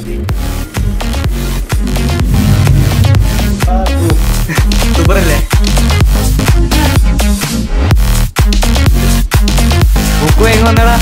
സൂപ്പറല്ലേ book എങ്ങ വന്നടാ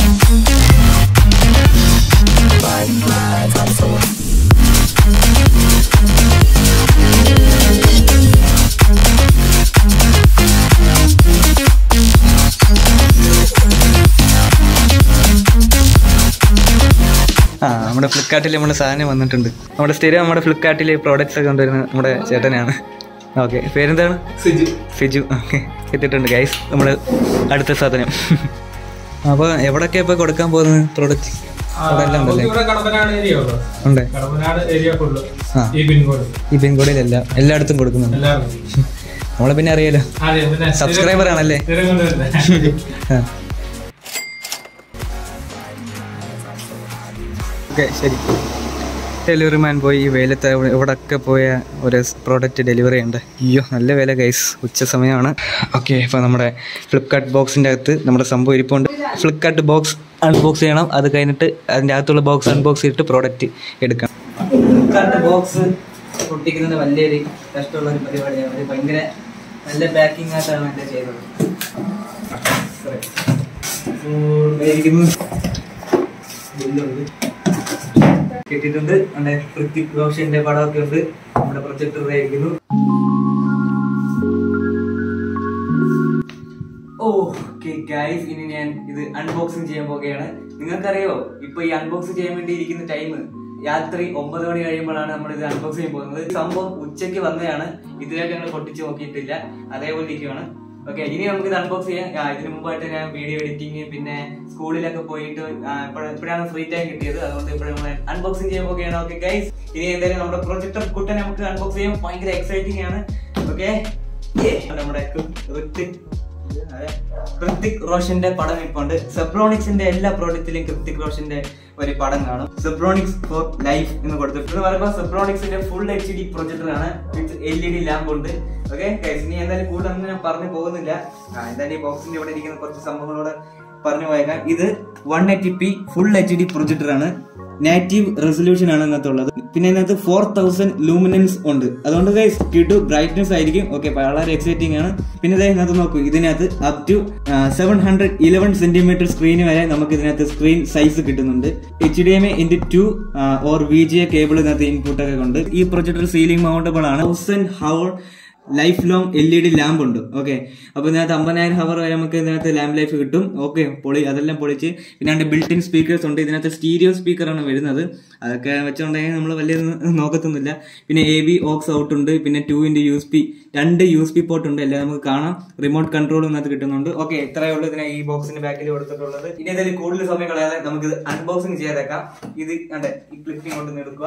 ആ നമ്മുടെ ഫ്ലിപ്കാർട്ടിൽ നമ്മുടെ സാധനം വന്നിട്ടുണ്ട് നമ്മുടെ സ്ഥിരം നമ്മുടെ ഫ്ലിപ്കാർട്ടിൽ പ്രോഡക്റ്റ്സ് ഒക്കെ കൊണ്ടുവരുന്ന നമ്മുടെ ചേട്ടനാണ് ഓക്കെ പേരെന്താണ് സിജു ഫിജു ഓക്കെ എത്തിയിട്ടുണ്ട് ഗൈസ് നമ്മൾ അടുത്ത സാധനം അപ്പോൾ എവിടൊക്കെ ഇപ്പോൾ കൊടുക്കാൻ പോകുന്നത് പ്രോഡക്റ്റ് അവിടെ എല്ലാം ഉണ്ടല്ലേ ഇവിടെ കടമ്പനാട് ഏരിയ ഉള്ളു ഉണ്ട് കടമ്പനാട് ഏരിയ ഫുള്ള് ആ ഈ പിൻകോഡ് ഈ പിൻകോഡിലെല്ലാം എല്ലായിടത്തും കൊടുക്കുന്നുണ്ട് എല്ലാവർക്കും നമ്മളെ പിന്നെ അറിയാലോ അതെ പിന്നെ സബ്സ്ക്രൈബർ ആണല്ലേ സ്ഥിരം കൊണ്ടുവരുന്നത് ഓക്കെ ശരി ഡെലിവറി മാൻ പോയി ഈ വെയിലത്ത് എവിടെ- എവിടെയൊക്കെ പോയ ഒരു പ്രോഡക്റ്റ് ഡെലിവറി ഉണ്ട് അയ്യോ നല്ല വില ഗൈസ് ഉച്ച സമയമാണ് ഓക്കെ ഇപ്പോൾ നമ്മുടെ ഫ്ലിപ്കാർട്ട് ബോക്സിൻ്റെ അകത്ത് നമ്മുടെ സംഭവം ഇരിപ്പുണ്ട് ഫ്ലിപ്കാർട്ട് ബോക്സ് അൺബോക്സ് ചെയ്യണം അത് കഴിഞ്ഞിട്ട് അതിൻ്റെ അകത്തുള്ള ബോക്സ് അൺബോക്സ് ചെയ്തിട്ട് പ്രോഡക്റ്റ് എടുക്കണം ഫ്ലിപ്കാർട്ട് ബോക്സ് പൊട്ടിക്കുന്നത് വലിയൊരു കഷ്ടമുള്ള ഒരു പരിപാടിയാണ് അത് ഭയങ്കര നല്ല പാക്കിംഗ് ആയിട്ടാണ് എൻ്റെ ചെയ്തത് കിട്ടിയിട്ടുണ്ട് നമ്മുടെ പൃഥ്വിക് റോഷന്റെ പടമൊക്കെ ഉണ്ട് നമ്മുടെ പ്രൊജക്ടർ ആയിരിക്കുന്നു ഓക്കെ ഗൈസ് ഇനി ഞാൻ ഇത് അൺബോക്സിങ് ചെയ്യാൻ പോകുകയാണ് നിങ്ങൾക്കറിയോ ഇപ്പൊ ഈ അൺബോക്സ് ചെയ്യാൻ വേണ്ടി ഇരിക്കുന്ന ടൈം രാത്രി ഒമ്പത് മണി കഴിയുമ്പോഴാണ് നമ്മൾ ഇത് അൺബോക്സ് ചെയ്യാൻ പോകുന്നത് ഈ സംഭവം ഉച്ചയ്ക്ക് വന്നതാണ് ഇതിലേക്ക് ഞങ്ങൾ പൊട്ടിച്ച് നോക്കിയിട്ടില്ല അതേപോലെ ഇരിക്കുവാണ് ഓക്കെ ഇനി നമുക്ക് ഇത് അൺബോക്സ് ചെയ്യാം ആ, ഇതിനു മുമ്പായിട്ട് ഞാൻ വീഡിയോ എഡിറ്റിംഗ് പിന്നെ സ്കൂളിലൊക്കെ പോയിട്ട് ഇപ്പോഴാണ് ഫ്രീ ടൈം കിട്ടിയത് അതുകൊണ്ട് ഇപ്പോഴും നമ്മൾ അൺബോക്സിംഗ് ചെയ്യാൻ പോകുകയാണ് ഓക്കെ ഗൈസ് ഇനി എന്തായാലും നമ്മുടെ പ്രൊജക്ടർ കുട്ടൻ നമുക്ക് അൺബോക്സ് ചെയ്യാൻ ഭയങ്കര എക്സൈറ്റിംഗ് ആണ് ഓക്കെ നമ്മുടെ ഋത്തിക് അതെ. കൃത്തിക് റോഷന്റെ പടം ഇപ്പോണ്ട് സെബ്രോണിക്സിന്റെ എല്ലാ പ്രോഡക്റ്റിലും കൃത്തിക് റോഷന്റെ ഒരു പടം കാണും സെബ്രോണിക്സ് ഫോർ ലൈഫ് എന്ന് കൊടുത്തിട്ടുണ്ട് പറയുമ്പോൾ സെബ്രോണിക്സിന്റെ ഫുൾ എച്ച് ഡി പ്രൊജക്ടർ ആണ് with L E D lamp ഉണ്ട് ഓക്കെ ഇനി എന്തായാലും കൂടുതലൊന്നും ഞാൻ പറഞ്ഞു പോകുന്നില്ല ആ, എന്തായാലും ഈ ബോക്സിന്റെ ഇവിടെ ഇരിക്കുന്ന കുറച്ച് സംഭവങ്ങളോട് പറഞ്ഞു പോയേക്കാം ഇത് one eighty P full H D projector ആണ് നാറ്റീവ് റെസൊല്യൂഷൻ ആണ് ഇതിനകത്ത് ഉള്ളത് പിന്നെ ഇതിനകത്ത് ഫോർ തൗസൻഡ് ലൂമിനൻസ് ഉണ്ട് അതുകൊണ്ട് ഗൈസ് കിട്ടു ബ്രൈറ്റ്നസ് ആയിരിക്കും ഓക്കെ വളരെ എക്സൈറ്റിംഗ് ആണ് പിന്നെ ദേ ഇതിനകത്ത് നോക്കൂ ഇതിനകത്ത് up to seven hundred eleven centimeter screen വരെ നമുക്ക് ഇതിനകത്ത് സ്ക്രീൻ സൈസ് കിട്ടുന്നുണ്ട് H D M A into two or V G A cable ഇതിനകത്ത് ഇൻപുട്ട് ഒക്കെ ഉണ്ട് ഈ പ്രൊജക്ടർ സീലിംഗ് മൗണ്ടബിൾ ആണ് thousand hour life long L E D lamp ഉണ്ട് ഓക്കെ അപ്പൊ ഇതിനകത്ത് അമ്പതിനായിരം ഹവർ വരെ നമുക്ക് ഇതിനകത്ത് ലാമ്പ് ലൈഫ് കിട്ടും ഓക്കെ പൊളി അതെല്ലാം പൊളിച്ച് പിന്നെ അതിന്റെ ബിൽറ്റ് ഇൻ സ്പീക്കേഴ്സ് ഉണ്ട് ഇതിനകത്ത് സ്റ്റീരിയോ സ്പീക്കറാണ് വരുന്നത് അതൊക്കെ വെച്ചുകൊണ്ടെങ്കിൽ നമ്മൾ വലിയ നോക്കത്തൊന്നുമില്ല പിന്നെ എ ബി ഓക്സ് ഔട്ട് ഉണ്ട് പിന്നെ two into U S B രണ്ട് യു എസ് പി പോർട്ട് ഉണ്ട് എല്ലാം നമുക്ക് കാണാം റിമോട്ട് കൺട്രോളും ഇതിനകത്ത് കിട്ടുന്നുണ്ട് ഓക്കെ ഇത്രയേ ഉള്ളൂ ഇതിനെ ഈ ബോക്സിന്റെ ബാക്കിൽ കൊടുത്തിട്ടുള്ളത് ഇനി എന്തായാലും കൂടുതൽ സമയം കളയാതെ നമുക്ക് ഇത് അൺബോക്സിങ് ചെയ്തേക്കാം ഇത് കണ്ടേ ഈ ക്ലിപ്പിംഗ് കൊണ്ട് എടുക്കുക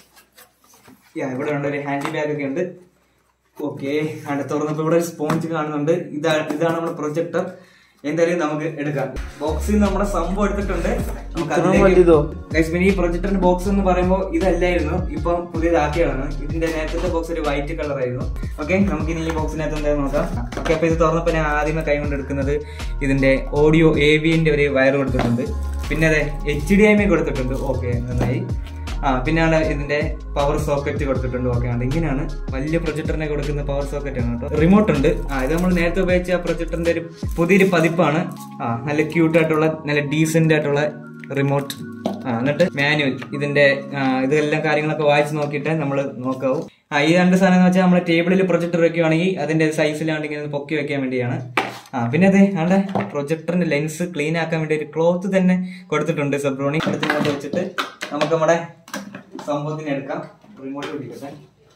യാ, ഇവിടെ ഉണ്ട് ഒരു ഹാൻഡി ബാഗ് ഒക്കെ ഉണ്ട് ഓക്കെ അവിടെ തുറന്നപ്പോ ഇവിടെ ഒരു സ്പോഞ്ച് കാണുന്നുണ്ട് ഇതാണ് ഇതാണ് നമ്മുടെ പ്രൊജക്ടർ എന്തായാലും നമുക്ക് എടുക്കാം ബോക്സിൽ നമ്മുടെ സംഭവം എടുത്തിട്ടുണ്ട് നമുക്ക് അതിലേക്ക് Guys, പിന്നെ ഈ പ്രൊജക്ടറിന്റെ ബോക്സ് എന്ന് പറയുമ്പോൾ ഇതല്ലായിരുന്നു ഇപ്പം പുതിയതാക്കിയാണ് ഇതിന്റെ നേരത്തെ ബോക്സ് ഒരു വൈറ്റ് കളർ ആയിരുന്നു ഓക്കെ നമുക്ക് ഇനി ഈ ബോക്സിനകത്ത് എന്തായാലും നോക്കാം ഓക്കെ അപ്പൊ ഇത് തുറന്നപ്പോ ഞാൻ ആദ്യമേ കൈ കൊണ്ട് എടുക്കുന്നത് ഇതിന്റെ ഓഡിയോ എ വിന്റെ ഒരു വയർ കൊടുത്തിട്ടുണ്ട് പിന്നെ അതെ എച്ച് ഡി എം ഐ കൊടുത്തിട്ടുണ്ട് ഓക്കെ നന്നായി ആ പിന്നെയാണ് ഇതിന്റെ പവർ സോക്കറ്റ് കൊടുത്തിട്ടുണ്ട് ഓക്കെ ആണ് ഇങ്ങനെയാണ് വലിയ പ്രൊജക്ടറിനെ കൊടുക്കുന്ന പവർ സോക്കറ്റ് ആണ് കേട്ടോ റിമോട്ട് ഉണ്ട് ആ ഇത് നമ്മൾ നേരത്തെ ഉപയോഗിച്ച ആ പ്രൊജക്ടറിന്റെ ഒരു പുതിയൊരു പതിപ്പാണ് ആ നല്ല ക്യൂട്ട് ആയിട്ടുള്ള നല്ല ഡീസെന്റ് ആയിട്ടുള്ള റിമോട്ട് ആ എന്നിട്ട് മാനുവൽ ഇതിന്റെ ആ, ഇതെല്ലാം കാര്യങ്ങളൊക്കെ വായിച്ച് നോക്കിയിട്ട് നമ്മൾ നോക്കാവൂ ആ ഈ രണ്ട് സാധനം എന്ന് വെച്ചാൽ നമ്മൾ ടേബിളിൽ പ്രൊജക്ടർ വെക്കുകയാണെങ്കിൽ അതിന്റെ സൈസിലാണ്ട് ഇങ്ങനെ പൊക്കി വെക്കാൻ വേണ്ടിയാണ് ആ പിന്നെ അതെ ആണ്ടെ പ്രൊജക്ടറിന്റെ ലെൻസ് ക്ലീൻ ആക്കാൻ വേണ്ടി ഒരു ക്ലോത്ത് തന്നെ കൊടുത്തിട്ടുണ്ട് സെബ്രോണി അടുത്തിനകത്ത് വെച്ചിട്ട് നമുക്ക് നമ്മുടെ സംഭവത്തിന് എടുക്കാം റിമോട്ട് പിടിക്കട്ടെ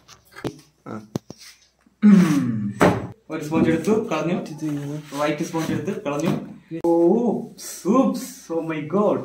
ഒരു സ്പോഞ്ച് എടുത്തു കളഞ്ഞു വൈറ്റ് സ്പോഞ്ച് എടുത്ത് കളഞ്ഞു ഓ സൂപ്സ് ഓ മൈ ഗോഡ്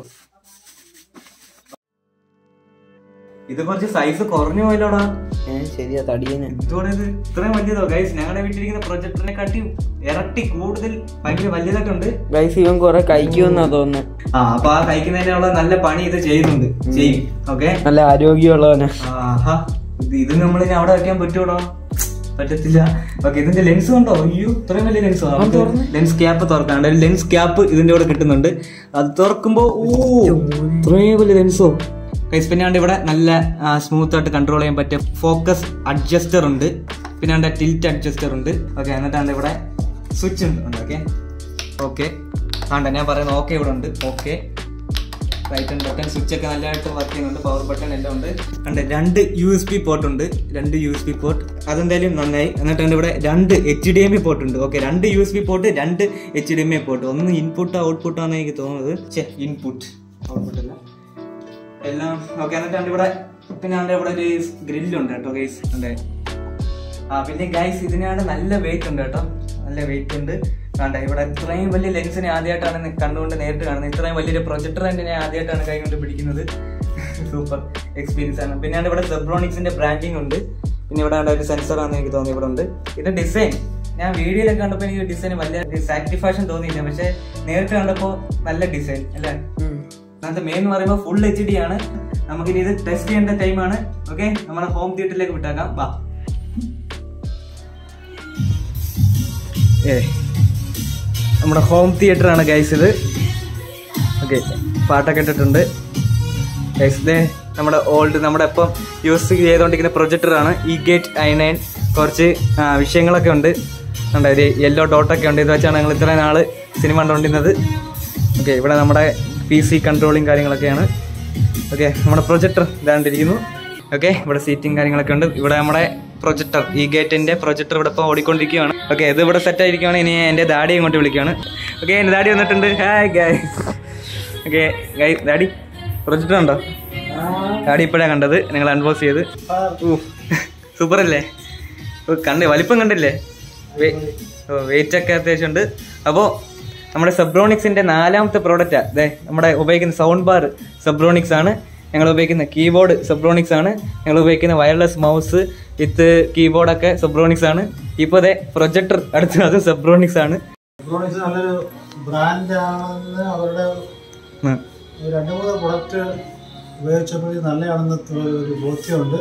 ഇത് കുറച്ച് സൈസ് കുറഞ്ഞു പോയല്ലോടാ ശരിയാ തടിയന് ഇതോടെ ഇത് ഇത്രയും വലിയതോ ഗൈസ് ഞങ്ങളുടെ വീട്ടിലിരിക്കുന്ന പ്രൊജക്ടറിനെ കാട്ടി ഇരട്ടി കൂടുതൽ ഭയങ്കര വലിയതായിട്ടുണ്ട് ഗൈസ് ഇവൻ കൊറേ കഴിക്കുമെന്നാ തോന്നുന്നു ആ അപ്പൊ ആ കഴിക്കുന്നതിനുള്ള നല്ല പണി ഇത് ചെയ്യുന്നുണ്ട് ചെയ്യും ഓക്കെ നല്ല ആരോഗ്യമുള്ളവനാ ആഹാ ഇത് ഇത് നമ്മൾ ഇനി അവിടെ വെക്കാൻ പറ്റൂടോ പറ്റത്തില്ല ഓക്കെ ഇതിന്റെ ലെൻസ് ഉണ്ടോ അയ്യോ ഇത്രയും വലിയ ലെൻസ് ലെൻസ് ക്യാപ്പ് തുറക്കാണ്ട് ലെൻസ് ക്യാപ്പ് ഇതിന്റെ കൂടെ കിട്ടുന്നുണ്ട് അത് തുറക്കുമ്പോ ഓ ഇത്രയും വലിയ ലെൻസോ ഗൈസ് പിന്നെ ആണ്ട് ഇവിടെ നല്ല സ്മൂത്ത് ആയിട്ട് കൺട്രോൾ ചെയ്യാൻ പറ്റിയ ഫോക്കസ് അഡ്ജസ്റ്റർ ഉണ്ട് പിന്നെ ആണ്ട് ടിൽറ്റ് അഡ്ജസ്റ്റർ ഉണ്ട് ഓക്കെ എന്നിട്ടാണ്ട് ഇവിടെ സ്വിച്ച് ഉണ്ട് ഓക്കെ ഓക്കെ ആണ്ട ഞാൻ പറയുന്നത് ഓക്കെ ഇവിടെ ഉണ്ട് okay right and button switch ഒക്കെ നല്ലതായിട്ട് വർക്ക് ചെയ്യുന്നുണ്ട് പവർ ബട്ടൺ എല്ലാം ഉണ്ട് ഉണ്ട് രണ്ട് യു എസ് പി പോർട്ട് ഉണ്ട് രണ്ട് യു എസ് പി പോർട്ട് അതെന്തായാലും നന്നായി എന്നിട്ടുണ്ട് ഇവിടെ രണ്ട് H D M I port ഉണ്ട് ഓക്കെ രണ്ട് യു എസ് പി പോർട്ട് രണ്ട് H D M I port ഒന്ന് ഇൻപുട്ട് ഔട്ട്പുട്ട് ആണെന്ന് എനിക്ക് തോന്നുന്നത് ചേ ഇൻപുട്ട് ഔട്ട്പുട്ട് അല്ല എല്ലാം ഓക്കെ എന്നിട്ടാണ്ട് ഇവിടെ പിന്നെ ആണ്ട് ഇവിടെ ഒരു ഗ്രില്ലുണ്ട് കേട്ടോ ഗൈസ് ഉണ്ട് ആ പിന്നെ ഗൈസ് ഇതിനാണ് നല്ല വെയിറ്റ് ഉണ്ട് കേട്ടോ നല്ല വെയിറ്റ് ഉണ്ട് കണ്ട ഇവിടെ ഇത്രയും വലിയ ലെൻസിനെ ആദ്യമായിട്ടാണ് നി- കണ്ടുകൊണ്ട് നേരിട്ട് കാണുന്നത് ഇത്രയും വലിയൊരു പ്രൊജക്ടർ തന്നെ ഞാൻ ആദ്യമായിട്ടാണ് കൈ കൊണ്ട് പിടിക്കുന്നത് സൂപ്പർ എക്സ്പീരിയൻസ് ആണ് പിന്നെ ആണ്ട് ഇവിടെ സെബ്രോണിക്സിന്റെ ബ്രാൻഡിങ് ഉണ്ട് പിന്നെ ഇവിടെ ആണ്ട് ഒരു സെൻസർ ആണെന്ന് എനിക്ക് തോന്നി ഇവിടെ ഉണ്ട് ഇതിന്റെ ഡിസൈൻ ഞാൻ വീഡിയോയിലൊക്കെ കണ്ടപ്പോൾ എനിക്ക് ഡിസൈൻ വലിയ സാറ്റിസ്ഫാക്ഷൻ തോന്നിയില്ല പക്ഷെ നേരിട്ട് കണ്ടപ്പോൾ നല്ല ഡിസൈൻ അല്ലേ അതിനകത്ത് മെയിൻ എന്ന് പറയുമ്പോൾ ഫുൾ എച്ച് ഡി ആണ് നമുക്കിനി ഇത് ടെസ്റ്റ് ചെയ്യേണ്ട ടൈമാണ് ഓക്കെ നമ്മുടെ ഹോം തിയേറ്ററിലേക്ക് വിട്ടാക്കാം വാ ഏ നമ്മുടെ ഹോം തിയേറ്റർ ആണ് ഗൈസ് ഇത് ഓക്കെ പാട്ടൊക്കെ ഇട്ടിട്ടുണ്ട് ഗൈസ് ഇത് നമ്മുടെ ഓൾഡ് നമ്മുടെ ഇപ്പം യൂസ് ചെയ്തുകൊണ്ടിരിക്കുന്ന പ്രൊജക്ടർ ആണ് ഈ ഗേറ്റ് ഐ നയൻ കുറച്ച് ആ, വിഷയങ്ങളൊക്കെ ഉണ്ട് ഉണ്ട് ഒരു യെല്ലോ ഡോട്ടൊക്കെ ഉണ്ട് ഇത് വെച്ചാണ് ഞങ്ങൾ ഇത്രയും നാൾ സിനിമ കണ്ടുകൊണ്ടിരുന്നത് ഓക്കെ ഇവിടെ നമ്മുടെ പി സി കൺട്രോളിങ് കാര്യങ്ങളൊക്കെയാണ് ഓക്കെ നമ്മുടെ പ്രൊജക്ടർ ഇതാണ്ടിരിക്കുന്നു ഓക്കെ ഇവിടെ സീറ്റിംഗ് കാര്യങ്ങളൊക്കെ ഉണ്ട് ഇവിടെ നമ്മുടെ പ്രൊജക്ടർ ഈ ഗേറ്റിന്റെ പ്രൊജക്ടർ ഇവിടെ ഇപ്പോൾ ഓടിക്കൊണ്ടിരിക്കുകയാണ് ഓക്കെ ഇത് ഇവിടെ സെറ്റ് ആയിരിക്കുകയാണ് ഇനി എൻ്റെ ഡാഡി ഇങ്ങോട്ട് വിളിക്കുകയാണ് ഓക്കെ എൻ്റെ ഡാഡി വന്നിട്ടുണ്ട് hi guy okay guy daddy projector ഉണ്ടോ ഡാഡി ഇപ്പോഴാണ് കണ്ടത് നിങ്ങൾ അൺബോക്സ് ചെയ്ത് ഊ സൂപ്പർ അല്ലേ ഓ, കണ്ട് വലിപ്പം കണ്ടില്ലേ വെയിറ്റ് ഒക്കെ അത്യാവശ്യം ഉണ്ട് അപ്പോൾ നമ്മുടെ സെബ്രോണിക്സിന്റെ നാലാമത്തെ പ്രോഡക്റ്റാ അതെ നമ്മുടെ ഉപയോഗിക്കുന്ന സൗണ്ട് ബാർ സെബ്രോണിക്സ് ആണ് ഞങ്ങൾ ഉപയോഗിക്കുന്ന കീബോർഡ് സെബ്രോണിക്സ് ആണ് ഞങ്ങൾ ഉപയോഗിക്കുന്ന വയർലെസ് മൗസ് വിത്ത് കീബോർഡൊക്കെ സെബ്രോണിക്സ് ആണ് ഇപ്പോൾ അതെ പ്രൊജക്ടർ അടുത്ത് അത് സെബ്രോണിക്സ് ആണ് ഇലക്ട്രോണിക്സ് നല്ലൊരു ബ്രാൻഡാണെന്ന് അവരുടെ ഉം. ഒരു രണ്ട് മൂന്ന് പ്രൊഡക്റ്റ് ഉപയോഗിച്ചപ്പോൾ നല്ലതാണെന്ന് ഒരു- ഒരു ബോധ്യമുണ്ട്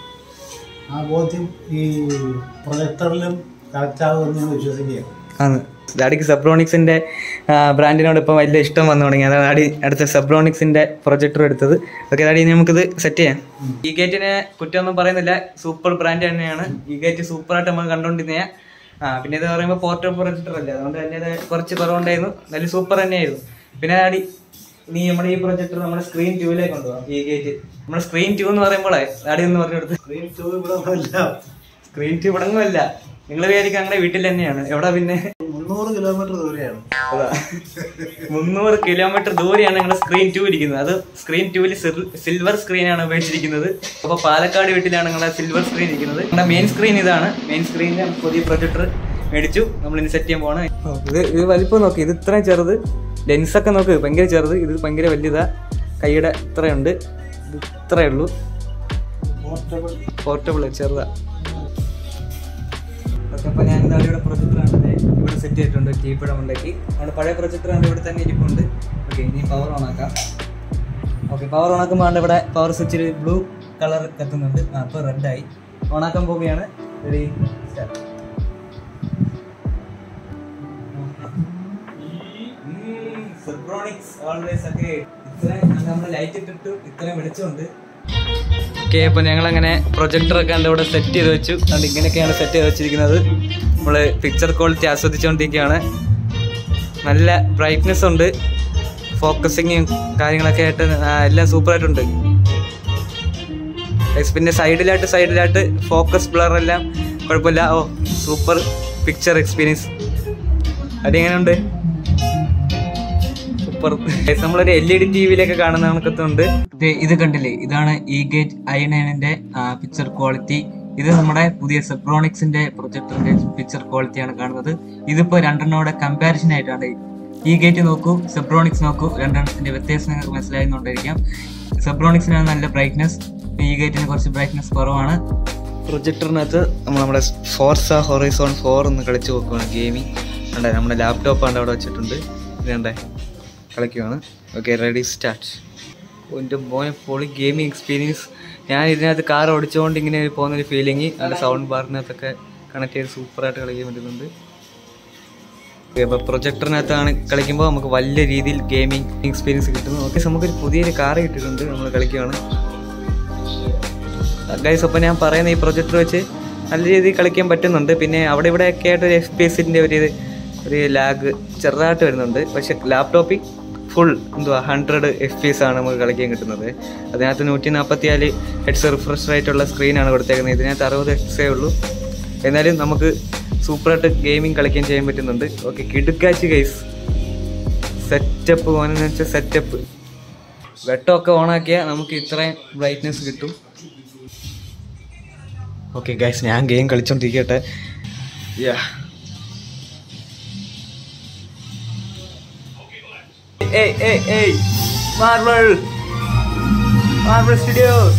ആ ബോധ്യം ഈ പ്രൊജക്ടറിലും കറക്റ്റാകുമെന്ന് ഞാൻ വിശ്വസിക്കുകയാണ് ആണ് ഡാഡിക്ക് സെബ്രോണിക്സിന്റെ ബ്രാൻഡിനോട് ഇപ്പം വലിയ ഇഷ്ടം വന്നു തുടങ്ങി അതാണ് ഡാഡി അടുത്ത സെബ്രോണിക്സിന്റെ പ്രൊജക്ടർ എടുത്തത് ഓക്കെ ഡാഡി ഇനി നമുക്കിത് സെറ്റ് ചെയ്യാം ഈ ഗേറ്റിനെ കുറ്റമൊന്നും പറയുന്നില്ല സൂപ്പർ ബ്രാൻഡ് തന്നെയാണ് ഈ ഗേറ്റ് സൂപ്പറായിട്ട് നമ്മൾ കണ്ടുകൊണ്ടിരുന്ന ആ പിന്നെ ഇത് പറയുമ്പോൾ പോർട്ടബിൾ പ്രൊജക്ടർ അല്ലേ അതുകൊണ്ട് തന്നെ ഇത് കുറച്ച് കുറവുണ്ടായിരുന്നു നല്ല സൂപ്പർ തന്നെയായിരുന്നു പിന്നെ ഡാഡി നീ നമ്മുടെ ഈ പ്രൊജക്ടർ നമ്മുടെ സ്ക്രീൻ ട്യൂവിലേക്ക് കൊണ്ടുപോകാം ഈ ഗേറ്റ് നമ്മുടെ സ്ക്രീൻ ട്യൂ എന്ന് പറയുമ്പോഴേ ഡാഡി എന്ന് പറഞ്ഞെടുത്ത് സ്ക്രീൻ ടൂ ഇവിടെ അല്ല സ്ക്രീൻ ട്യൂ ഇവിടങ്ങുമല്ല നിങ്ങൾ വിചാരിക്കും ഞങ്ങളുടെ വീട്ടിൽ തന്നെയാണ് എവിടെ പിന്നെ മുന്നൂറ് കിലോമീറ്റർ ദൂരെയാണ് അതാ. മുന്നൂറ് കിലോമീറ്റർ ദൂരെയാണ് ഞങ്ങളുടെ സ്ക്രീൻ ടൂ ഇരിക്കുന്നത് അത് സ്ക്രീൻ ടൂവിൽ സിൽവർ സ്ക്രീൻ ആണ് ഉപയോഗിച്ചിരിക്കുന്നത് അപ്പൊ പാലക്കാട് വീട്ടിലാണ് ഞങ്ങളുടെ സിൽവർ സ്ക്രീൻ ഇരിക്കുന്നത് നമ്മുടെ മെയിൻ സ്ക്രീൻ ഇതാണ് മെയിൻ സ്ക്രീനിൽ പുതിയ പ്രൊജക്ടർ മേടിച്ചു നമ്മൾ ഇനി സെറ്റ് ചെയ്യാൻ പോവാണ് ഇത് ഇത് വലിപ്പം നോക്കി ഇത് ഇത്രയും ചെറുത് ലെൻസ് ഒക്കെ നോക്ക് ഭയങ്കര ചെറുത് ഇത് ഭയങ്കര വലിയതാ കൈയുടെ ഇത്രയുണ്ട് ഇത് ഇത്രയേ ഉള്ളൂ പോർട്ടബിൾ പോർട്ടബിൾ ചെറുതാ ഓക്കെ അപ്പോൾ ഞാൻ ഇതാ ഇവിടെ പ്രൊജക്ടറാണ് ഇവിടെ സെറ്റ് ചെയ്തിട്ടുണ്ട് ടീപ്പിടം ഉണ്ടാക്കി നമ്മുടെ പഴയ പ്രൊജക്ടറാണ് ഇവിടെ തന്നെ ഇരിപ്പുണ്ട് ഓക്കെ ഇനി പവർ ഓൺ ആക്കാം ഓക്കെ പവർ ഓൺ ആക്കുമ്പോൾ ആണ് ഇവിടെ പവർ സ്വിച്ചിൽ ബ്ലൂ കളർ കത്തുന്നുണ്ട് ആ അപ്പോൾ റെഡായി ഓൺ ആക്കാൻ പോവുകയാണ് റെഡി സ്റ്റാർട്ട് നമ്മൾ ലൈറ്റ് ഇട്ടിട്ട് ഇത്രയും വെളിച്ചമുണ്ട് ഓക്കെ അപ്പോൾ ഞങ്ങൾ അങ്ങനെ പ്രൊജക്ടർ ഒക്കെ കണ്ട് ഇവിടെ സെറ്റ് ചെയ്ത് വെച്ചു അതുകൊണ്ട് ഇങ്ങനെയൊക്കെയാണ് സെറ്റ് ചെയ്ത് വെച്ചിരിക്കുന്നത് നമ്മൾ പിക്ചർ ക്വാളിറ്റി ആസ്വദിച്ചുകൊണ്ടിരിക്കുകയാണ് നല്ല ബ്രൈറ്റ്നെസ് ഉണ്ട് ഫോക്കസിങ്ങും കാര്യങ്ങളൊക്കെ ആയിട്ട് ആ, എല്ലാം സൂപ്പറായിട്ടുണ്ട് Guys, പിന്നെ സൈഡിലായിട്ട് സൈഡിലായിട്ട് ഫോക്കസ് ബ്ലർ എല്ലാം കുഴപ്പമില്ല ഓ സൂപ്പർ പിക്ചർ എക്സ്പീരിയൻസ് അതെങ്ങനെയുണ്ട് സൂപ്പർ നമ്മളൊരു എൽ ഇ ഡി ടി വിയിലൊക്കെ കാണുന്ന കണക്കത്തുണ്ട് ഇത് കണ്ടില്ലേ ഇതാണ് ഈ ഗേറ്റ് ഐ നയനിന്റെ പിക്ചർ ക്വാളിറ്റി ഇത് നമ്മുടെ പുതിയ സെബ്രോണിക്സിന്റെ പ്രൊജക്ടറിന്റെ പിക്ചർ ക്വാളിറ്റിയാണ് കാണുന്നത് ഇതിപ്പോ രണ്ടെണ്ണോടെ കമ്പാരിസൺ ആയിട്ടാണ് ഈ ഗേറ്റ് നോക്കൂ സെബ്രോണിക്സ് നോക്കൂ രണ്ടെണ്ണത്തിന്റെ വ്യത്യാസം നിങ്ങൾക്ക് മനസ്സിലായിരുന്നുകൊണ്ടിരിക്കാം സെബ്രോണിക്സിനാണ് നല്ല ബ്രൈറ്റ്നസ് ഈ ഗേറ്റിന് കുറച്ച് ബ്രൈറ്റ്നസ് കുറവാണ് പ്രൊജക്ടറിനകത്ത് നമ്മൾ നമ്മുടെ ഫോർസ ഹൊറൈസോൺ ഫോർ ഒന്ന് കളിച്ച് നോക്കുവാണ് ഗെയിമിംഗ് ഉണ്ട് നമ്മുടെ ലാപ്ടോപ്പ് ആണ് അവിടെ വെച്ചിട്ടുണ്ട് ഇതേണ്ടേ കളിക്കുവാണ് ഓക്കെ റെഡി സ്റ്റാർട്ട് എൻ്റെ മോനെ പൊളി ഗെയിമിംഗ് എക്സ്പീരിയൻസ് ഞാൻ ഇതിനകത്ത് കാർ ഓടിച്ചുകൊണ്ട് ഇങ്ങനെ പോകുന്നൊരു ഫീലിംഗ് അതിൻ്റെ സൗണ്ട് ബാറിനകത്തൊക്കെ കണക്ട് ചെയ്ത് സൂപ്പറായിട്ട് കളിക്കാൻ പറ്റുന്നുണ്ട് അപ്പോൾ പ്രൊജക്ടറിനകത്താണ് കളിക്കുമ്പോൾ നമുക്ക് വലിയ രീതിയിൽ ഗെയിമിംഗ് എക്സ്പീരിയൻസ് കിട്ടുന്നു ഓക്കെ നമുക്കൊരു പുതിയൊരു കാർ കിട്ടിയിട്ടുണ്ട് നമ്മൾ കളിക്കുകയാണ് ഗൈസ് അപ്പോൾ ഞാൻ പറയുന്ന ഈ പ്രൊജക്ടർ വെച്ച് നല്ല രീതിയിൽ കളിക്കാൻ പറ്റുന്നുണ്ട് പിന്നെ അവിടെ ഇവിടെയൊക്കെ ആയിട്ട് ഒരു എഫ് പി എസിൻ്റെ ഒരു ഇത് ഒരു ലാഗ് ചെറുതായിട്ട് വരുന്നുണ്ട് പക്ഷെ ലാപ്ടോപ്പിൽ ഫുൾ എന്തുവാ ഹൺഡ്രഡ് എഫ് പി എസ് ആണ് നമുക്ക് കളിക്കാൻ കിട്ടുന്നത് അതിനകത്ത് നൂറ്റി നാൽപ്പത്തി നാല് ഹെഡ്സ് റിഫ്രഷ് ആയിട്ടുള്ള സ്ക്രീനാണ് കൊടുത്തേക്കുന്നത് ഇതിനകത്ത് അറുപത് ഹെഡ്സേ ഉള്ളൂ എന്നാലും നമുക്ക് സൂപ്പറായിട്ട് ഗെയിമിംഗ് കളിക്കാൻ ചെയ്യാൻ പറ്റുന്നുണ്ട് ഓക്കെ കിടുക്കാച്ച് ഗൈസ് സെറ്റപ്പ് പോകാനെന്ന് വെച്ചാൽ സെറ്റപ്പ് വെട്ടമൊക്കെ ഓണാക്കിയാൽ നമുക്ക് ഇത്രയും ബ്രൈറ്റ്നെസ് കിട്ടും ഓക്കെ ഗൈസ് ഞാൻ ഗെയിം കളിച്ചോണ്ടിരിക്കട്ടെ യാ ഏയ് ഏയ് ഏയ് മാർബിൾ മാർബിൾ സ്റ്റുഡിയോസ്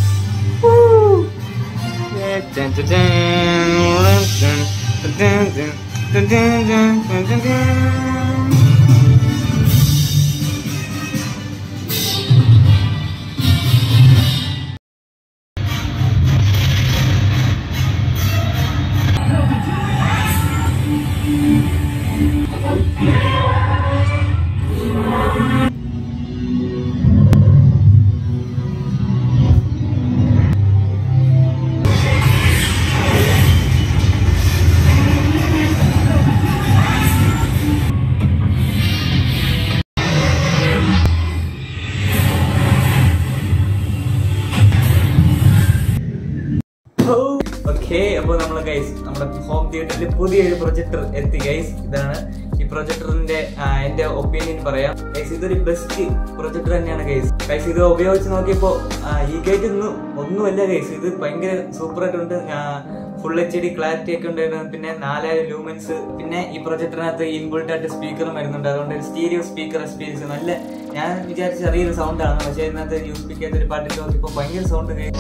ഓക്കെ അപ്പോൾ നമ്മൾ ഗൈസ് നമ്മുടെ ഹോം തിയേറ്ററിൽ പുതിയൊരു പ്രൊജക്ടർ എത്തി ഗൈസ് ഇതാണ് ഈ പ്രൊജക്ടറിന്റെ എന്റെ ഒപ്പീനിയൻ പറയാം ഗൈസ് ഇതൊരു ബെസ്റ്റ് പ്രൊജക്ടർ തന്നെയാണ് ഗൈസ് ഗൈസ് ഇത് ഉപയോഗിച്ച് നോക്കിയപ്പോ ആ, ഈ ഗേറ്റ് ഒന്നും ഒന്നുമല്ല ഗൈസ് ഇത് ഭയങ്കര സൂപ്പർ ആയിട്ടുണ്ട് ഫുൾ എച്ച് ഡി ക്ലാരിറ്റി ഒക്കെ ഉണ്ടായിരുന്നു പിന്നെ നാലായിരം ലൂമൻസ് പിന്നെ ഈ പ്രൊജക്ടറിനകത്ത് ഇൻബിൾട്ട് ആയിട്ട് സ്പീക്കറും വരുന്നുണ്ട് അതുകൊണ്ട് ഒരു സ്റ്റീരിയോ സ്പീക്കർ എക്സ്പീരിയൻസ് നല്ല ഞാൻ വിചാരിച്ച ചെറിയൊരു സൗണ്ടാണ് പക്ഷേ ഇതിനകത്ത് യൂസ് സ്പീക്കർ ഒരു പാട്ടിട്ട് നോക്കിയപ്പോൾ ഭയങ്കര സൗണ്ട് ഗൈസ്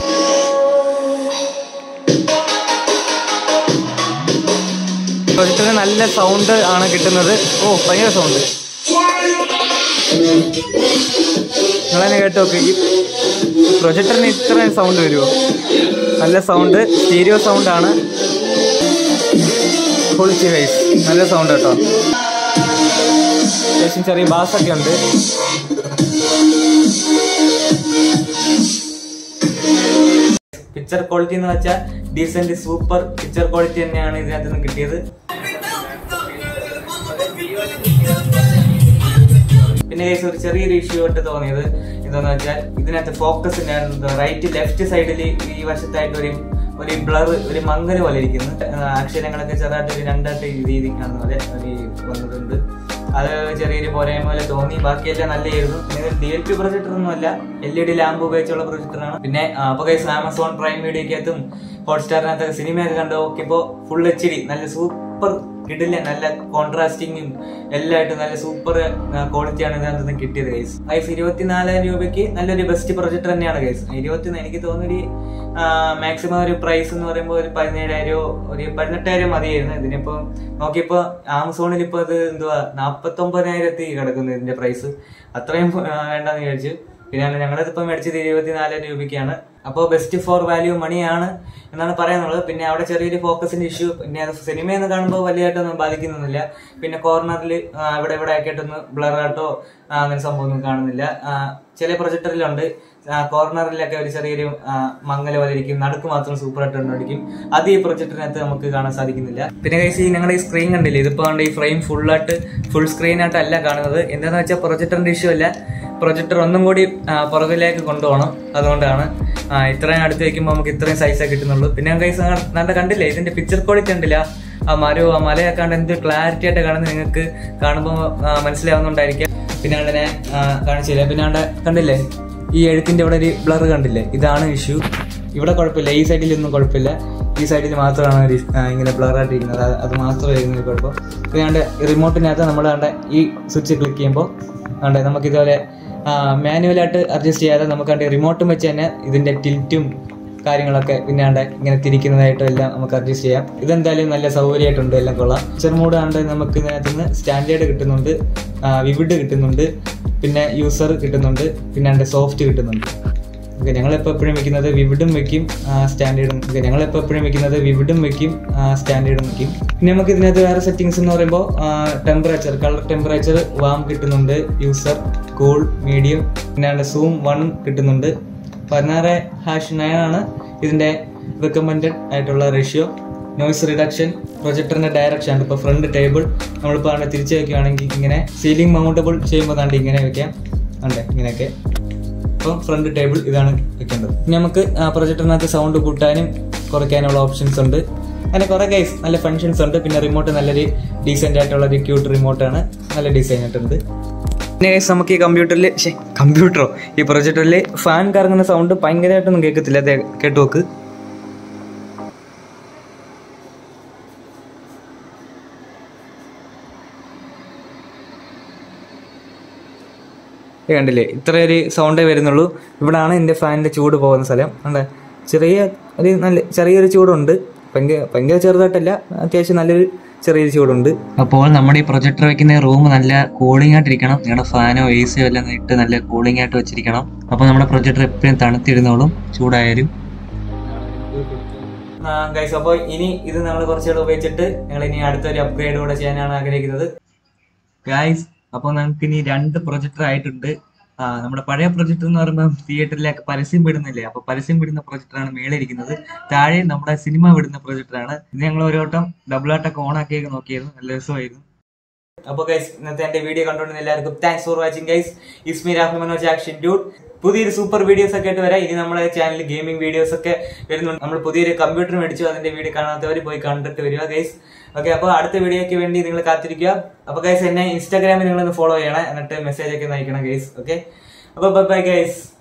പ്രൊജക്ടറിന് നല്ല സൗണ്ട് ആണ് കിട്ടുന്നത് ഓ ഭയങ്കര സൗണ്ട് നിങ്ങളെന്നെ കേട്ട് നോക്ക് ഈ പ്രൊജക്ടറിന് ഇത്ര സൗണ്ട് വരുമോ നല്ല സൗണ്ട് സ്റ്റീരിയോ സൗണ്ട് ആണ് പൊളിച്ച് കൈസ് നല്ല സൗണ്ട് കേട്ടോ അത്യാവശ്യം ചെറിയ ബാസ് ഒക്കെ ഉണ്ട് പിക്ചർ ക്വാളിറ്റി എന്ന് വെച്ചാൽ ഡീസന്റ് സൂപ്പർ പിക്ചർ ക്വാളിറ്റി തന്നെയാണ് ഇതിനകത്ത് നിന്ന് കിട്ടിയത് പിന്നെ guys ഒരു ചെറിയൊരു ഇഷ്യൂ ആയിട്ട് തോന്നിയത് എന്താന്ന് വെച്ചാൽ ഇതിനകത്ത് ഫോക്കസ് റൈറ്റ് ലെഫ്റ്റ് സൈഡിൽ ഈ വശത്തായിട്ട് ഒരു ഒരു ബ്ലർ ഒരു മങ്ങല് പോലെ ഇരിക്കുന്നു ആ, അക്ഷരങ്ങളൊക്കെ ചെറുതായിട്ട് ഒരു രണ്ടായിട്ട് രീതി കാണുന്ന പോലെ ഒരു വന്നിട്ടുണ്ട് അത് ചെറിയൊരു പോരായ്മ പോലെ തോന്നി ബാക്കിയെല്ലാം നല്ലതായിരുന്നു പിന്നെ ഡി എൽ പി പ്രൊജക്ടർ ഒന്നുമല്ല എൽ ഇ ഡി ലാമ്പ് ഉപയോഗിച്ചുള്ള പ്രൊജക്ടറാണ് പിന്നെ ആ, അപ്പൊ കൈസ് ആമസോൺ പ്രൈം വീഡിയോക്കകത്തും ഹോട്ട്സ്റ്റാറിനകത്ത് സിനിമയൊക്കെ കണ്ടു നോക്കിയപ്പോൾ ഫുൾ എച്ച് ഡി നല്ല സൂപ്പർ കിടില്ല നല്ല കോൺട്രാസ്റ്റിങ്ങും എല്ലായിട്ടും നല്ല സൂപ്പർ ക്വാളിറ്റിയാണ് ഇതിനകത്ത് നിന്ന് കിട്ടിയത് ഗൈസ് ഗൈസ് ഇരുപത്തിനാലായിരം രൂപയ്ക്ക് നല്ലൊരു ബെസ്റ്റ് പ്രൊജക്ടർ തന്നെയാണ് ഗൈസ് ഇരുപത്തി എനിക്ക് തോന്നുന്നൊരു മാക്സിമം ഒരു പ്രൈസ് എന്ന് പറയുമ്പോൾ ഒരു പതിനേഴായിരം ഒരു പതിനെട്ടായിരം മതിയായിരുന്നു ഇതിനിപ്പോ നോക്കിയപ്പോ ആമസോണിൽ ഇപ്പൊ ഇത് എന്തുവാ നാപ്പത്തി ഒമ്പതിനായിരത്തി കിടക്കുന്നു ഇതിന്റെ പ്രൈസ് അത്രയും ആ, വേണ്ടെന്ന് വിചാരിച്ചു പിന്നെയാണ് ഞങ്ങളിതിപ്പോ മേടിച്ചത് ഇരുപത്തിനാലായിരം രൂപയ്ക്കാണ് അപ്പോൾ ബെസ്റ്റ് ഫോർ വാല്യൂ മണിയാണ് എന്നാണ് പറയാനുള്ളത് പിന്നെ അവിടെ ചെറിയൊരു ഫോക്കസിന്റെ ഇഷ്യൂ പിന്നെ അത് സിനിമയെന്ന് കാണുമ്പോൾ വലിയതായിട്ടൊന്നും ബാധിക്കുന്നൊന്നുമില്ല പിന്നെ കോർണറിൽ ഇവിടെ ഇവിടെ ഒക്കെ ആയിട്ടൊന്ന് ബ്ലറായിട്ടോ അങ്ങനെ സംഭവമൊന്നും കാണുന്നില്ല ആ, ചില പ്രൊജക്ടറിലുണ്ട് കോർണറിലൊക്കെ ഒരു ചെറിയൊരു ആ, മങ്ങല് പോലെ ഇരിക്കും നടുക്ക് മാത്രം സൂപ്പർ ആയിട്ട് ഉണ്ടായിരിക്കും അത് ഈ പ്രൊജക്ടറിനകത്ത് നമുക്ക് കാണാൻ സാധിക്കുന്നില്ല പിന്നെ കൈസ് ഈ ഞങ്ങളുടെ ഈ സ്ക്രീൻ കണ്ടില്ലേ ഇതിപ്പോ കണ്ട് ഈ ഫ്രെയിം ഫുൾ ആയിട്ട് ഫുൾ സ്ക്രീൻ ആയിട്ടല്ല കാണുന്നത് എന്താണെന്ന് വെച്ചാൽ പ്രൊജക്ടറിന്റെ ഇഷ്യൂ അല്ല പ്രൊജക്ടർ ഒന്നും കൂടി ആ, പുറകിലേക്ക് കൊണ്ടുപോകണം അതുകൊണ്ടാണ് ആ, ഇത്രയും അടുത്ത് വെക്കുമ്പോൾ നമുക്ക് ഇത്രയും സൈസേ കിട്ടുന്നുള്ളൂ പിന്നെ കൈസ് നല്ല കണ്ടില്ലേ ഇതിന്റെ പിക്ചർ ക്വാളിറ്റി കണ്ടില്ല ആ മരവും ആ മലയൊക്കെ കണ്ട് എന്ത് ക്ലാരിറ്റി ആയിട്ട് കാണുന്നത് നിങ്ങൾക്ക് കാണുമ്പോൾ മനസ്സിലാവുന്നുണ്ടായിരിക്കാം പിന്നെ അങ്ങനെ കാണിച്ചില്ല പിന്നെ അവിടെ കണ്ടില്ലേ ഈ എഴുത്തിന്റെ ഇവിടെ ഒരു ബ്ലർ കണ്ടില്ലേ ഇതാണ് ഇഷ്യൂ ഇവിടെ കുഴപ്പമില്ല ഈ സൈഡിലൊന്നും കുഴപ്പമില്ല ഈ സൈഡിൽ മാത്രമാണ് ഒരു ആ, ഇങ്ങനെ ബ്ലർ ആയിട്ട് ഇരിക്കുന്നത് അത് അത് മാത്രമായിരുന്നു ഒരു കുഴപ്പം പിന്നെ കണ്ട് റിമോട്ടിനകത്ത് നമ്മൾ കണ്ട ഈ സ്വിച്ച് ക്ലിക്ക് ചെയ്യുമ്പോൾ കണ്ടേ നമുക്ക് ഇതുപോലെ മാനുവലായിട്ട് അഡ്ജസ്റ്റ് ചെയ്യാതെ നമുക്ക് കണ്ട് റിമോട്ടും വെച്ച് തന്നെ ഇതിന്റെ ടിൽറ്റും കാര്യങ്ങളൊക്കെ പിന്നെ ആണ്ട് ഇങ്ങനെ തിരിക്കുന്നതായിട്ടും എല്ലാം നമുക്ക് അഡ്ജസ്റ്റ് ചെയ്യാം ഇതെന്തായാലും നല്ല സൗകര്യമായിട്ടുണ്ട് എല്ലാം കൊള്ളാം ചെറുമൂട് ആണ്ട് നമുക്ക് ഇതിനകത്ത് നിന്ന് സ്റ്റാൻഡേർഡ് കിട്ടുന്നുണ്ട് വിവിഡ് കിട്ടുന്നുണ്ട് പിന്നെ യൂസർ കിട്ടുന്നുണ്ട് പിന്നെ ആണ്ട് സോഫ്റ്റ് കിട്ടുന്നുണ്ട് ഓക്കെ ഞങ്ങളിപ്പോൾ എപ്പോഴും വെക്കുന്നത് വിവിഡും വെക്കും സ്റ്റാൻഡേർഡും ഓക്കെ ഞങ്ങളിപ്പോൾ എപ്പോഴും വെക്കുന്നത് വിവിഡും വെക്കും സ്റ്റാൻഡേർഡും വെക്കും പിന്നെ നമുക്ക് ഇതിനകത്ത് വേറെ സെറ്റിങ്സ് എന്ന് പറയുമ്പോൾ ടെമ്പറേച്ചർ കളർ ടെമ്പറേച്ചർ വാം കിട്ടുന്നുണ്ട് യൂസർ കൂൾ മീഡിയം പിന്നെ സൂം വൺ കിട്ടുന്നുണ്ട് പതിനാറ് ഹാഷ് നയൻ ആണ് ഇതിന്റെ റെക്കമെൻഡഡ് ആയിട്ടുള്ള റേഷ്യോ നോയ്സ് റിഡക്ഷൻ പ്രൊജക്ടറിന്റെ ഡയറക്ഷൻ ആണ് ഇപ്പോൾ ഫ്രണ്ട് ടേബിൾ നമ്മളിപ്പോൾ ആണ് തിരിച്ചു വെക്കുകയാണെങ്കിൽ ഇങ്ങനെ സീലിംഗ് മൗണ്ടബിൾ ചെയ്യുമ്പോൾ താണ്ട് ഇങ്ങനെ വെക്കാം ഉണ്ട് ഇങ്ങനെയൊക്കെ അപ്പോൾ ഫ്രണ്ട് ടേബിൾ ഇതാണ് വെക്കേണ്ടത് ഇനി നമുക്ക് ആ പ്രൊജക്ടറിനകത്ത് സൗണ്ട് കൂട്ടാനും കുറയ്ക്കാനുള്ള ഓപ്ഷൻസ് ഉണ്ട് അങ്ങനെ കുറേ ഗൈസ് നല്ല ഫങ്ഷൻസ് ഉണ്ട് പിന്നെ റിമോട്ട് നല്ലൊരു ഡീസെൻ്റ് ആയിട്ടുള്ള ഒരു ക്യൂട്ട് റിമോട്ടാണ് നല്ല ഡിസൈൻ ആയിട്ടുണ്ട് പിന്നെ ഗൈസ് നമുക്ക് ഈ കമ്പ്യൂട്ടറിൽ കമ്പ്യൂട്ടറോ ഈ പ്രൊജക്ടറിൽ ഫാൻ കറങ്ങുന്ന സൗണ്ട് ഭയങ്കരമായിട്ടൊന്നും കേൾക്കത്തില്ല അതെ കേട്ടു നോക്ക് ഇത് കണ്ടില്ലേ ഇത്ര ഒരു സൗണ്ടേ വരുന്നുള്ളൂ ഇവിടാണ് എൻ്റെ ഫാനിൻ്റെ ചൂട് പോകുന്ന സ്ഥലം ഉണ്ട് ചെറിയ ഒരു നല്ല ചെറിയൊരു ചൂടുണ്ട് ഭയങ്കര ഭയങ്കര ചെറുതായിട്ടല്ല അത്യാവശ്യം നല്ലൊരു ചെറിയൊരു ചൂടുണ്ട് അപ്പോൾ നമ്മുടെ ഈ പ്രൊജക്ടർ വെക്കുന്ന റൂം നല്ല കൂളിംഗ് ആയിട്ടിരിക്കണം നിങ്ങളുടെ ഫാനോ എ സിയോ എല്ലാം ഇട്ട് നല്ല കൂളിംഗ് ആയിട്ട് വെച്ചിരിക്കണം അപ്പോൾ നമ്മുടെ പ്രൊജക്ടർ എപ്പോഴും തണുത്തിരുന്നോളും ചൂടായാലും ഗൈസ് അപ്പോൾ ഇനി ഇത് നമ്മൾ കുറച്ചുകൂടെ ഉപയോഗിച്ചിട്ട് ഞങ്ങൾ ഇനി അടുത്തൊരു അപ്ഗ്രേഡ് കൂടെ ചെയ്യാനാണ് ആഗ്രഹിക്കുന്നത് ഗൈസ് അപ്പോൾ നമുക്ക് ഇനി രണ്ട് പ്രൊജക്ടർ ആയിട്ടുണ്ട് ആ നമ്മുടെ പഴയ പ്രൊജക്ടർ എന്ന് പറയുമ്പോൾ തിയേറ്ററിലേക്ക് പരസ്യം വിടുന്നില്ലേ അപ്പൊ പരസ്യം വിടുന്ന പ്രൊജക്ടറാണ് മേലെ ഇരിക്കുന്നത് താഴെ നമ്മുടെ സിനിമ വിടുന്ന പ്രൊജക്ടറാണ് ഇത് ഞങ്ങൾ ഒരു വട്ടം ഡബിൾ ആയിട്ടൊക്കെ ഓൺ ആക്കിയൊക്കെ നോക്കിയായിരുന്നു നല്ല രസമായിരുന്നു അപ്പൊ ഗൈസ് ഇന്നത്തെ എന്റെ വീഡിയോ കണ്ടുകൊണ്ടിരുന്ന എല്ലാവർക്കും thanks for watching guys it's me Rahul Manoj action dude പുതിയൊരു സൂപ്പർ വീഡിയോസ് ഒക്കെ ആയിട്ട് വരാം ഇനി നമ്മുടെ ചാനലിൽ ഗെയിമിംഗ് വീഡിയോസ് ഒക്കെ വരുന്നുണ്ട് നമ്മൾ പുതിയൊരു കമ്പ്യൂട്ടർ മേടിച്ചു അതിന്റെ വീഡിയോ കാണാത്തവർ പോയി കണ്ടിട്ട് വരിക ഗൈസ് ഓക്കെ അപ്പോൾ അടുത്ത വീഡിയോയ്ക്ക് വേണ്ടി നിങ്ങൾ കാത്തിരിക്കുക അപ്പോൾ ഗൈസ് എന്നെ ഇൻസ്റ്റാഗ്രാമിൽ നിങ്ങളൊന്ന് ഫോളോ ചെയ്യണം എന്നിട്ട് മെസ്സേജ് ഒക്കെ നയിക്കണം ഗൈസ് ഓക്കെ അപ്പോൾ ബൈ ബൈ ഗൈസ്